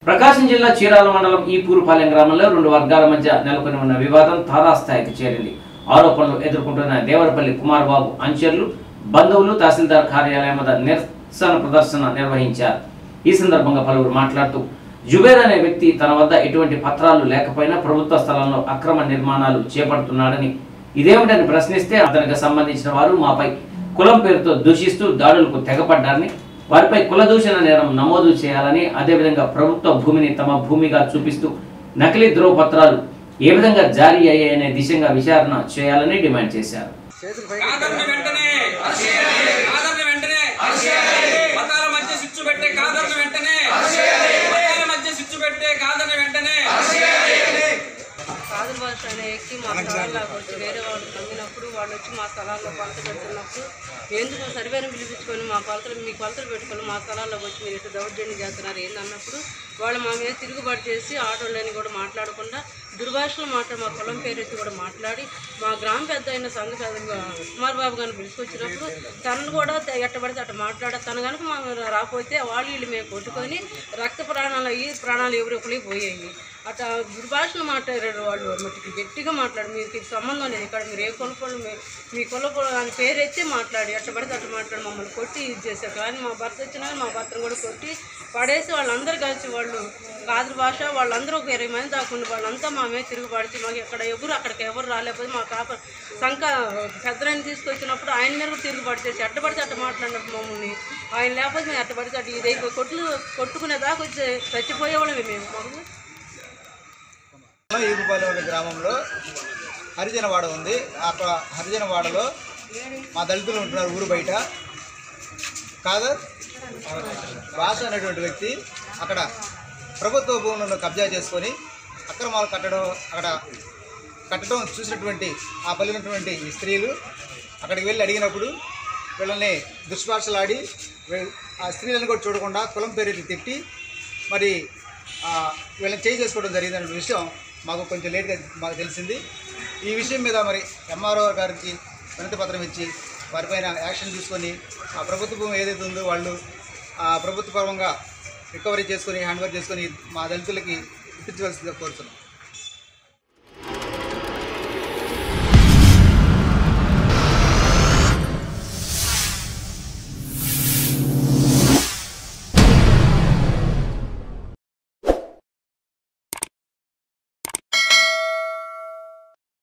ప్రకాశం జిల్లా చీరాల మండలం ఈపూరుపాలెం గ్రామంలో రెండు వర్గాల మధ్య నెలకొని ఉన్న వివాదం తారాస్థాయికి చేరింది ఆరోపణలు ఎదుర్కొంటున్న దేవరపల్లి కుమార్ బాబు అంచర్లు బంధువులు తహసీల్దార్ కార్యాలయం వద్ద నిరసన ప్రదర్శన నిర్వహించారు ఈ సందర్భంగా పలువురు మాట్లాడుతూ జుబేర్ అనే వ్యక్తి తన వద్ద ఎటువంటి పత్రాలు లేకపోయినా ప్రభుత్వ స్థలంలో అక్రమ నిర్మాణాలు చేపడుతున్నాడని ఇదేమిటని ప్రశ్నిస్తే అతనికి సంబంధించిన వారు మాపై కులం పేరుతో దూషిస్తూ దాడులకు తెగపడ్డారని వారిపై కుల దూషణ నేరం నమోదు చేయాలని అదేవిధంగా ప్రభుత్వ భూమిని తమ భూమిగా చూపిస్తూ నకిలీ ధ్రువపత్రాలు ఏ విధంగా జారీ అయ్యాయనే దిశగా విచారణ చేయాలని డిమాండ్ చేశారు కాదర్ని వెంటనే కాదర్ని వెంటనే మతాల మధ్య సిచ్చు పెట్టే కాదర్ని వెంటనే మతాల మధ్య సిచ్చు పెట్టే కాదర్ని వెంటనే కాదుల భాష అనే వ్యక్తి మా స్థలాల్లోకి వచ్చి వేరే వాళ్ళు తమ్మినప్పుడు వాళ్ళు వచ్చి మా స్థలాల్లో కొలత పెడుతున్నప్పుడు ఎందుకు సర్వేను పిలిపించుకొని మా కొలతలు మీ కొలతలు పెట్టుకొని మా స్థలాల్లోకి వచ్చి మీరు ఇట్లా దౌర్జన్యం చేస్తున్నారు ఏందన్నప్పుడు వాళ్ళు మా మీద తిరుగుబాటు చేసి ఆటోళ్ళని కూడా మాట్లాడకుండా దుర్భాషలు మాట మా కులం పేరు ఎత్తి కూడా మాట్లాడి మా గ్రామ పెద్ద అయిన సంఘ పెద్ద కుమార్ బాబు గారిని పిలుచుకొచ్చినప్పుడు తనను కూడా ఎట్టబడితే అట్ట మాట్లాడ తను కనుక మా రాకపోతే వాళ్ళు వీళ్ళు మేము కొట్టుకొని రక్త ప్రాణాలు అయ్యి ప్రాణాలు ఎవరొకరికి పోయాయి అట్లా దుర్భాషలు మాట్లాడారు వాళ్ళు మట్టికి గట్టిగా మాట్లాడు మీకు ఇది సంబంధం లేదు ఇక్కడ మీరు ఏ కొనుక్కోండి మీ మీ కొనుక్కో అని పేరు ఎత్తి మాట్లాడి అట్ట పడితే అట్ట మాట్లాడి మమ్మల్ని కొట్టి ఇది చేశారు కానీ మా భర్త వచ్చినా మా భర్తను కూడా కొట్టి పడేసి వాళ్ళందరూ కలిసి వాళ్ళు కాదు భాష వాళ్ళందరూ ఒక ఇరవై మంది దాకుండా వాళ్ళంతా మా మీద తిరుగుబడిచి మాకు ఇక్కడ ఎవరు అక్కడికి ఎవరు రాలేకపోతే మా కాప సంఖ పెద్దరాయన తీసుకొచ్చినప్పుడు ఆయన మీద కూడా తిరుగుబాటు చేసి అట్టబడితే అట్ట మాట్లాడినప్పుడు మమ్మల్ని ఆయన లేకపోతే మేము అట్టబడితే అట్ట ఇదైపోయి కొట్లు కొట్టుకునే దాకా వచ్చి చచ్చిపోయేవాళ్ళమే మేము మాకు ఈగుపాలెం అనే గ్రామంలో హరిజనవాడ ఉంది అక్కడ హరిజనవాడలో మా దళితులు ఉంటున్నారు ఊరు బయట కాదు భాష అనేటువంటి వ్యక్తి అక్కడ ప్రభుత్వ భూములను కబ్జా చేసుకొని అక్రమాలు కట్టడం అక్కడ కట్టడం చూసినటువంటి ఆ పలినటువంటి ఈ స్త్రీలు అక్కడికి వెళ్ళి అడిగినప్పుడు వీళ్ళని దుష్భాషలాడి వీ- ఆ స్త్రీలను కూడా చూడకుండా కులం పేరు తిట్టి మరి ఆ, వీళ్ళని చేయి చేసుకోవడం జరిగిందనే విషయం మాకు కొంచెం లేట్గా మాకు తెలిసింది ఈ విషయం మీద మరి ఎంఆర్ఓ గారికి వినతి పత్రం ఇచ్చి వారిపైన యాక్షన్ తీసుకొని ఆ ప్రభుత్వ భూమి ఏదైతే ఉందో వాళ్ళు ఆ ప్రభుత్వ పరంగా రికవరీ చేసుకొని హ్యాండ్ ఓవర్ చేసుకొని మా దళితులకి ఇప్పించవలసిందిగా కోరుతున్నాం